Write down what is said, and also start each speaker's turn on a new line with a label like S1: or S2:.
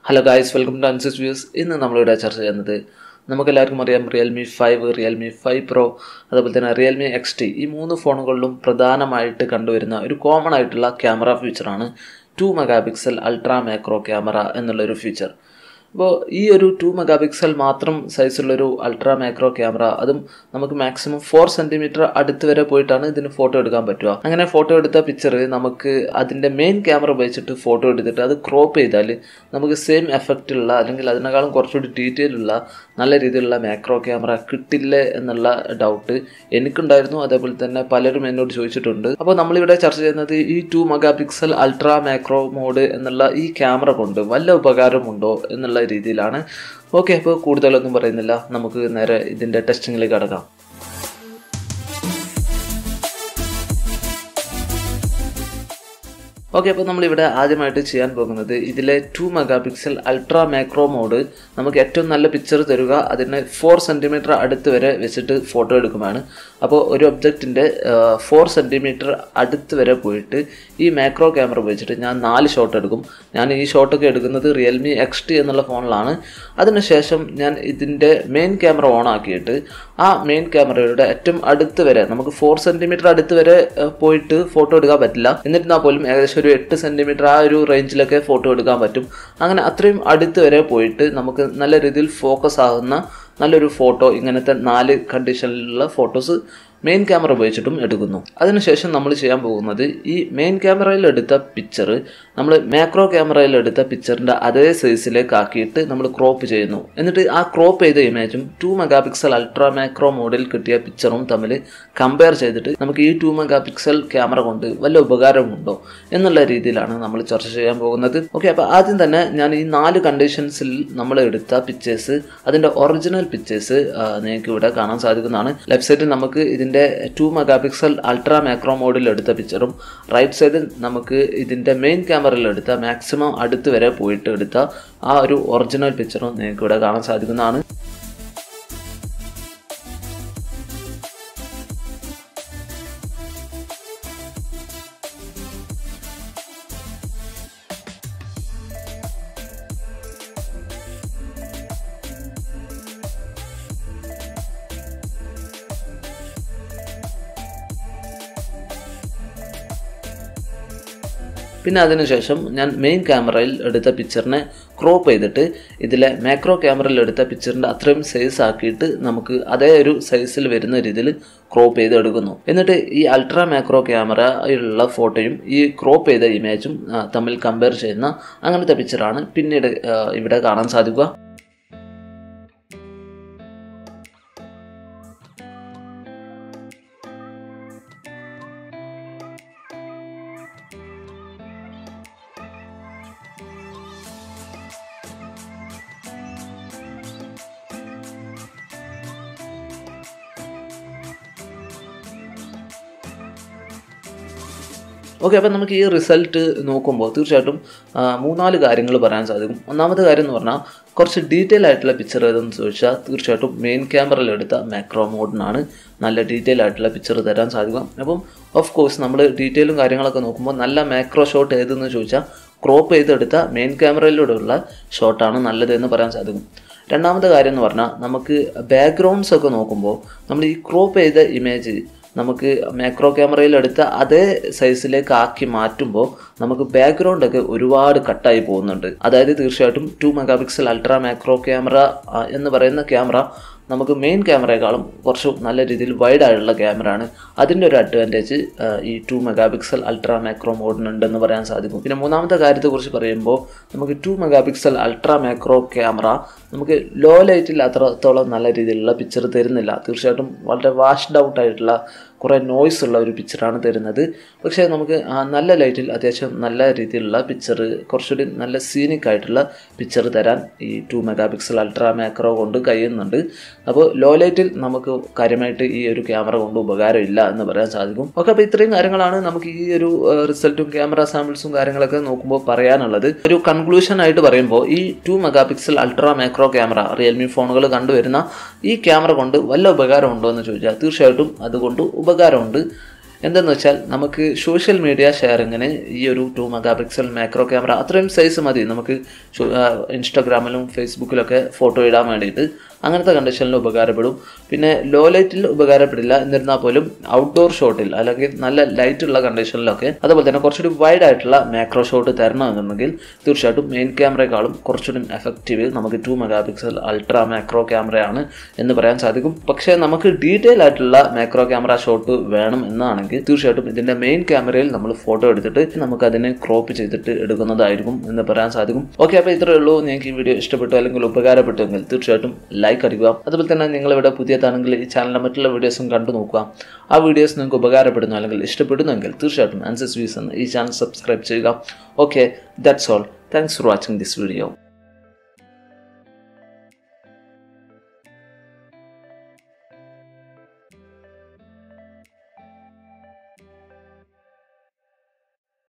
S1: hello guys welcome to അൻസിസ് views ഇന്ന് നമ്മളിവിടെ ചർച്ച ചെയ്യുന്നത് നമുക്കെല്ലാവർക്കും അറിയാം realme five realme five pro അതുപോലെ തന്നെ റിയൽമി എക്സ് ടി ഈ മൂന്ന് ഫോണുകളിലും പ്രധാനമായിട്ട് കണ്ടുവരുന്ന ഒരു കോമൺ ആയിട്ടുള്ള ക്യാമറ ഫീച്ചറാണ് two megapixel ultra macro camera എന്നുള്ളൊരു ഫീച്ചർ അപ്പോൾ ഈ ഒരു ടു മെഗാ പിക്സൽ മാത്രം സൈസുള്ളൊരു അൾട്രാ മാക്രോ ക്യാമറ അതും നമുക്ക് മാക്സിമം ഫോർ സെൻറ്റിമീറ്റർ അടുത്ത് വരെ പോയിട്ടാണ് ഇതിന് ഫോട്ടോ എടുക്കാൻ പറ്റുക അങ്ങനെ ഫോട്ടോ എടുത്ത പിക്ചർ നമുക്ക് അതിൻ്റെ മെയിൻ ക്യാമറ ഉപയോഗിച്ചിട്ട് ഫോട്ടോ എടുത്തിട്ട് അത് ക്രോപ്പ് ചെയ്താൽ നമുക്ക് സെയിം എഫക്റ്റ് ഉള്ള അല്ലെങ്കിൽ അതിനേക്കാളും കുറച്ചുകൂടി ഡീറ്റെയിൽ ഉള്ള നല്ല രീതിയിലുള്ള മാക്രോ ക്യാമറ കിട്ടില്ലേ എന്നുള്ള ഡൗട്ട് എനിക്കുണ്ടായിരുന്നു അതേപോലെ തന്നെ പലരും എന്നോട് ചോദിച്ചിട്ടുണ്ട് അപ്പോൾ നമ്മളിവിടെ ചർച്ച ചെയ്യുന്നത് ഈ two megapixel ultra macro mode എന്നുള്ള ഈ ക്യാമറ കൊണ്ട് വല്ല ഉപകാരമുണ്ടോ എന്നുള്ള രീതിയിലാണ് ഓക്കെ അപ്പോൾ കൂടുതലൊന്നും പറയുന്നില്ല നമുക്ക് നേരെ ഇതിൻ്റെ ടെസ്റ്റിങ്ങിലേക്ക് കടക്കാം ഓക്കെ അപ്പോൾ നമ്മളിവിടെ ആദ്യമായിട്ട് ചെയ്യാൻ പോകുന്നത് ഇതിലെ two megapixel ultra macro mode നമുക്ക് ഏറ്റവും നല്ല പിക്ചർ തരിക അതിന് ഫോർ സെൻറ്റിമീറ്റർ അടുത്ത് വരെ വെച്ചിട്ട് ഫോട്ടോ എടുക്കുമാണ് അപ്പോൾ ഒരു ഒബ്ജക്റ്റിൻ്റെ ഫോർ സെൻറ്റിമീറ്റർ അടുത്ത് വരെ പോയിട്ട് ഈ മാക്രോ ക്യാമറ ഉപയോഗിച്ചിട്ട് ഞാൻ നാല് ഷോട്ട് എടുക്കും ഞാൻ ഈ ഷോട്ടൊക്കെ എടുക്കുന്നത് റിയൽമി എക്സ് ടി എന്നുള്ള ഫോണിലാണ് അതിനുശേഷം ഞാൻ ഇതിൻ്റെ മെയിൻ ക്യാമറ ഓൺ ആക്കിയിട്ട് ആ മെയിൻ ക്യാമറയുടെ ഏറ്റവും അടുത്ത് വരെ നമുക്ക് ഫോർ സെൻറ്റിമീറ്റർ അടുത്ത് വരെ പോയിട്ട് ഫോട്ടോ എടുക്കാൻ പറ്റില്ല എന്നിരുന്നാൽ പോലും ഏകദേശം ഒരു എട്ട് സെൻറ്റിമീറ്റർ ആ ഒരു റേഞ്ചിലൊക്കെ ഫോട്ടോ എടുക്കാൻ പറ്റും അങ്ങനെ അത്രയും അടുത്ത് വരെ പോയിട്ട് നമുക്ക് നല്ല രീതിയിൽ ഫോക്കസ് ആകുന്ന നല്ലൊരു ഫോട്ടോ ഇങ്ങനത്തെ നാല് കണ്ടീഷനിലുള്ള ഫോട്ടോസ് മെയിൻ ക്യാമറ ഉപയോഗിച്ചിട്ടും എടുക്കുന്നു അതിനുശേഷം നമ്മൾ ചെയ്യാൻ പോകുന്നത് ഈ മെയിൻ ക്യാമറയിൽ എടുത്ത പിക്ചർ നമ്മൾ മാക്രോ ക്യാമറയിൽ എടുത്ത പിക്ചറിൻ്റെ അതേ സൈസിലേക്ക് ആക്കിയിട്ട് നമ്മൾ ക്രോപ്പ് ചെയ്യുന്നു എന്നിട്ട് ആ ക്രോപ്പ് ചെയ്ത ഇമേജും two megapixel ultra macro മോഡിൽ കിട്ടിയ പിക്ചറും തമ്മിൽ കമ്പയർ ചെയ്തിട്ട് നമുക്ക് ഈ ടു മെഗാ പിക്സൽ ക്യാമറ കൊണ്ട് വല്ല ഉപകാരമുണ്ടോ എന്നുള്ള രീതിയിലാണ് നമ്മൾ ചർച്ച ചെയ്യാൻ പോകുന്നത് ഓക്കെ അപ്പോൾ ആദ്യം തന്നെ ഞാൻ ഈ നാല് കണ്ടീഷൻസിൽ നമ്മൾ എടുത്ത പിക്ചേഴ്സ് അതിൻ്റെ ഒറിജിനൽ പിക്ചേഴ്സ് നിങ്ങൾക്ക് ഇവിടെ കാണാൻ സാധിക്കുന്നതാണ് ലെഫ്റ്റ് സൈഡിൽ നമുക്ക് ഇതിൻ്റെ two megapixel ultra macro മോഡിൽ എടുത്ത പിക്ചറും റൈറ്റ് സൈഡിൽ നമുക്ക് ഇതിൻ്റെ മെയിൻ ക്യാമറയിൽ എടുത്ത മാക്സിമം അടുത്ത് വരെ പോയിട്ട് എടുത്ത ആ ഒരു ഒറിജിനൽ പിക്ചറും നിങ്ങൾക്ക് ഇവിടെ കാണാൻ സാധിക്കുന്നതാണ് പിന്നെ അതിനുശേഷം ഞാൻ മെയിൻ ക്യാമറയിൽ എടുത്ത പിക്ചറിനെ ക്രോപ്പ് ചെയ്തിട്ട് ഇതിലെ മാക്രോ ക്യാമറയിൽ എടുത്ത പിക്ചറിൻ്റെ അത്രയും സൈസ് ആക്കിയിട്ട് നമുക്ക് അതേ ഒരു സൈസിൽ വരുന്ന രീതിയിൽ ക്രോപ്പ് ചെയ്ത് എടുക്കുന്നു എന്നിട്ട് ഈ അൾട്രാ മാക്രോ ക്യാമറയിലുള്ള ഫോട്ടോയും ഈ ക്രോപ്പ് ചെയ്ത ഇമേജും തമ്മിൽ കമ്പയർ ചെയ്യുന്ന അങ്ങനത്തെ പിക്ചറാണ് പിന്നീട് ഇവിടെ കാണാൻ സാധിക്കുക ഓക്കെ അപ്പം നമുക്ക് ഈ റിസൾട്ട് നോക്കുമ്പോൾ തീർച്ചയായിട്ടും മൂന്നാല് കാര്യങ്ങൾ പറയാൻ സാധിക്കും ഒന്നാമത്തെ കാര്യം എന്ന് പറഞ്ഞാൽ കുറച്ച് ഡീറ്റെയിൽ ആയിട്ടുള്ള പിക്ചർ ഏതെന്ന് ചോദിച്ചാൽ തീർച്ചയായിട്ടും മെയിൻ ക്യാമറയിൽ എടുത്ത മാക്രോ മോഡിനാണ് നല്ല ഡീറ്റെയിൽ ആയിട്ടുള്ള പിക്ചർ തരാൻ സാധിക്കും അപ്പം ഓഫ് കോഴ്സ് നമ്മൾ ഡീറ്റെയിലും കാര്യങ്ങളൊക്കെ നോക്കുമ്പോൾ നല്ല മാക്രോ ഷോട്ട് ഏതെന്ന് ചോദിച്ചാൽ ക്രോപ്പ് ചെയ്തെടുത്ത മെയിൻ ക്യാമറയിലൂടെയുള്ള ഷോട്ടാണ് നല്ലതെന്ന് പറയാൻ സാധിക്കും രണ്ടാമത്തെ കാര്യം എന്ന് പറഞ്ഞാൽ നമുക്ക് ബാക്ക്ഗ്രൗണ്ട്സ് ഒക്കെ നോക്കുമ്പോൾ നമ്മൾ ഈ ക്രോപ്പ് ചെയ്ത ഇമേജ് നമുക്ക് മാക്രോ ക്യാമറയിൽ എടുത്ത അതേ സൈസിലേക്ക് ആക്കി മാറ്റുമ്പോൾ നമുക്ക് ബാക്ക്ഗ്രൗണ്ട് ഒക്കെ ഒരുപാട് കട്ടായി പോകുന്നുണ്ട് അതായത് തീർച്ചയായിട്ടും two megapixel ultra macro camera എന്ന് പറയുന്ന ക്യാമറ നമുക്ക് മെയിൻ ക്യാമറയെക്കാളും കുറച്ച് നല്ല രീതിയിൽ വൈഡ് ആയിട്ടുള്ള ക്യാമറ ആണ് അതിൻ്റെ ഒരു അഡ്വാൻറ്റേജ് ഈ two megapixel ultra macro മോഡിനുണ്ടെന്ന് പറയാൻ സാധിക്കും പിന്നെ മൂന്നാമത്തെ കാര്യത്തെക്കുറിച്ച് പറയുമ്പോൾ നമുക്ക് two megapixel ultra macro camera നമുക്ക് ലോ ലൈറ്റിൽ അത്രത്തോളം നല്ല രീതിയിലുള്ള പിക്ചർ തരുന്നില്ല തീർച്ചയായിട്ടും വളരെ വാഷ്ഡ് ഔട്ട് ആയിട്ടുള്ള കുറേ നോയ്സ് ഉള്ള ഒരു പിക്ചറാണ് തരുന്നത് പക്ഷേ നമുക്ക് നല്ല ലൈറ്റിൽ അത്യാവശ്യം നല്ല രീതിയിലുള്ള പിക്ചർ കുറച്ചുകൂടി നല്ല സീനിക് ആയിട്ടുള്ള പിക്ചർ തരാൻ ഈ two megapixel ultra macro കൊണ്ട് കഴിയുന്നുണ്ട് അപ്പോൾ ലോ ലൈറ്റിൽ നമുക്ക് കാര്യമായിട്ട് ഈ ഒരു ക്യാമറ കൊണ്ട് ഉപകാരമില്ല എന്ന് പറയാൻ സാധിക്കും ഓക്കെ അപ്പോൾ ഇത്രയും കാര്യങ്ങളാണ് നമുക്ക് ഈ ഒരു റിസൾട്ടും ക്യാമറ സാമ്പിൾസും കാര്യങ്ങളൊക്കെ നോക്കുമ്പോൾ പറയാനുള്ളത് ഒരു കൺക്ലൂഷൻ ആയിട്ട് പറയുമ്പോൾ ഈ two megapixel ultra macro camera realme ഫോണുകൾ കണ്ടുവരുന്ന ഈ ക്യാമറ കൊണ്ട് വല്ല ഉപകാരമുണ്ടോ എന്ന് ചോദിച്ചാൽ തീർച്ചയായിട്ടും അതുകൊണ്ട് ഉപകാരമുണ്ട് എന്തെന്ന് വെച്ചാൽ നമുക്ക് സോഷ്യൽ മീഡിയ ഷെയറിങ്ങിന് ഈ ഒരു two megapixel macro camera അത്രയും സൈസ് മതി നമുക്ക് ഇൻസ്റ്റാഗ്രാമിലും ഫേസ്ബുക്കിലൊക്കെ ഫോട്ടോ ഇടാൻ വേണ്ടിയിട്ട് അങ്ങനത്തെ കണ്ടീഷനിൽ ഉപകാരപ്പെടും പിന്നെ ലോ ലൈറ്റിൽ ഉപകാരപ്പെടില്ല എന്നിരുന്നാൽ പോലും ഔട്ട്ഡോർ ഷോട്ടിൽ അല്ലെങ്കിൽ നല്ല ലൈറ്റ് ഉള്ള കണ്ടീഷനിലൊക്കെ അതുപോലെ തന്നെ കുറച്ചുകൂടി വൈഡ് ആയിട്ടുള്ള മാക്രോ ഷോട്ട് തരണമെന്നുണ്ടെങ്കിൽ തീർച്ചയായിട്ടും മെയിൻ ക്യാമറയെക്കാളും കുറച്ചുകൂടി എഫക്റ്റീവ് നമുക്ക് two megapixel ultra macro ക്യാമറയാണ് എന്ന് പറയാൻ സാധിക്കും പക്ഷേ നമുക്ക് ഡീറ്റെയിൽ ആയിട്ടുള്ള മാക്രോ ക്യാമറ ഷോട്ട് വേണം എന്നാണെങ്കിൽ തീർച്ചയായിട്ടും ഇതിന്റെ മെയിൻ ക്യാമറയിൽ നമ്മൾ ഫോട്ടോ എടുത്തിട്ട് നമുക്ക് അതിനെ ക്രോപ്പ് ചെയ്തിട്ട് എടുക്കുന്നതായിരിക്കും എന്ന് പറയാൻ സാധിക്കും ഓക്കെ അപ്പോൾ ഇത്രയേ ഉള്ളൂ നിങ്ങൾക്ക് ഈ വീഡിയോ ഇഷ്ടപ്പെട്ടു അല്ലെങ്കിൽ ഉപകാരപ്പെട്ടുവെങ്കിൽ തീർച്ചയായിട്ടും ലൈക്ക് അടിക്കുക അതുപോലെ തന്നെ നിങ്ങൾ ഇവിടെ പുതിയതാണെങ്കിൽ ഈ ചാനലിലെ മറ്റുള്ള വീഡിയോസും കണ്ടു നോക്കുക ആ വീഡിയോസ് നിങ്ങൾക്ക് ഉപകാരപ്പെടുന്നു അല്ലെങ്കിൽ ഇഷ്ടപ്പെടുന്നെങ്കിൽ തീർച്ചയായിട്ടും ആൻസസ് വീസ് എന്ന് ഈ ചാനൽ സബ്സ്ക്രൈബ് ചെയ്യുക okay that's all thanks for watching this video